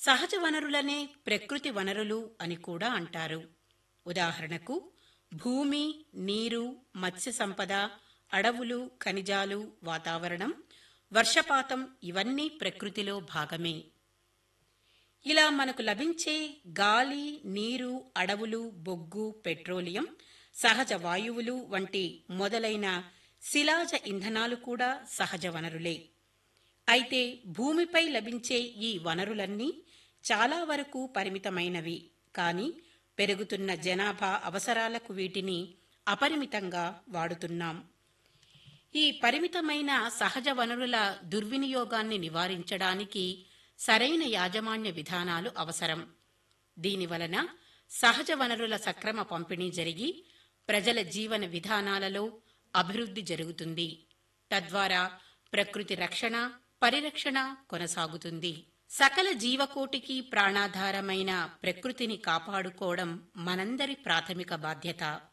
సహజ వనరులనే ప్రకృతి వనరులు అని కూడా అంటారు ఉదాహరణకు భూమి నీరు మత్స్య సంపద అడవులు ఖనిజాలు వాతావరణం వర్షపాతం ఇవన్నీ ప్రకృతిలో భాగమే ఇలా మనకు లభించే గాలి నీరు అడవులు బొగ్గు పెట్రోలియం సహజ వాయువులు వంటి మొదలైన శిలాజ ఇంధనాలు కూడా సహజ వనరులే అయితే భూమిపై లభించే ఈ వనరులన్నీ చాలా వరకు పరిమితమైనవి కానీ పెరుగుతున్న జనాభా అవసరాలకు వీటిని అపరిమితంగా వాడుతున్నాం ఈ పరిమితమైన సహజ వనరుల దుర్వినియోగాన్ని నివారించడానికి సరైన యాజమాన్య విధానాలు అవసరం దీనివలన సహజ వనరుల సక్రమ పంపిణీ జరిగి ప్రజల జీవన విధానాలలో అభివృద్ధి జరుగుతుంది తద్వారా ప్రకృతి రక్షణ పరిరక్షణ కొనసాగుతుంది సకల జీవకోటికి ప్రాణాధారమైన ప్రకృతిని కాపాడుకోవడం మనందరి ప్రాథమిక బాధ్యత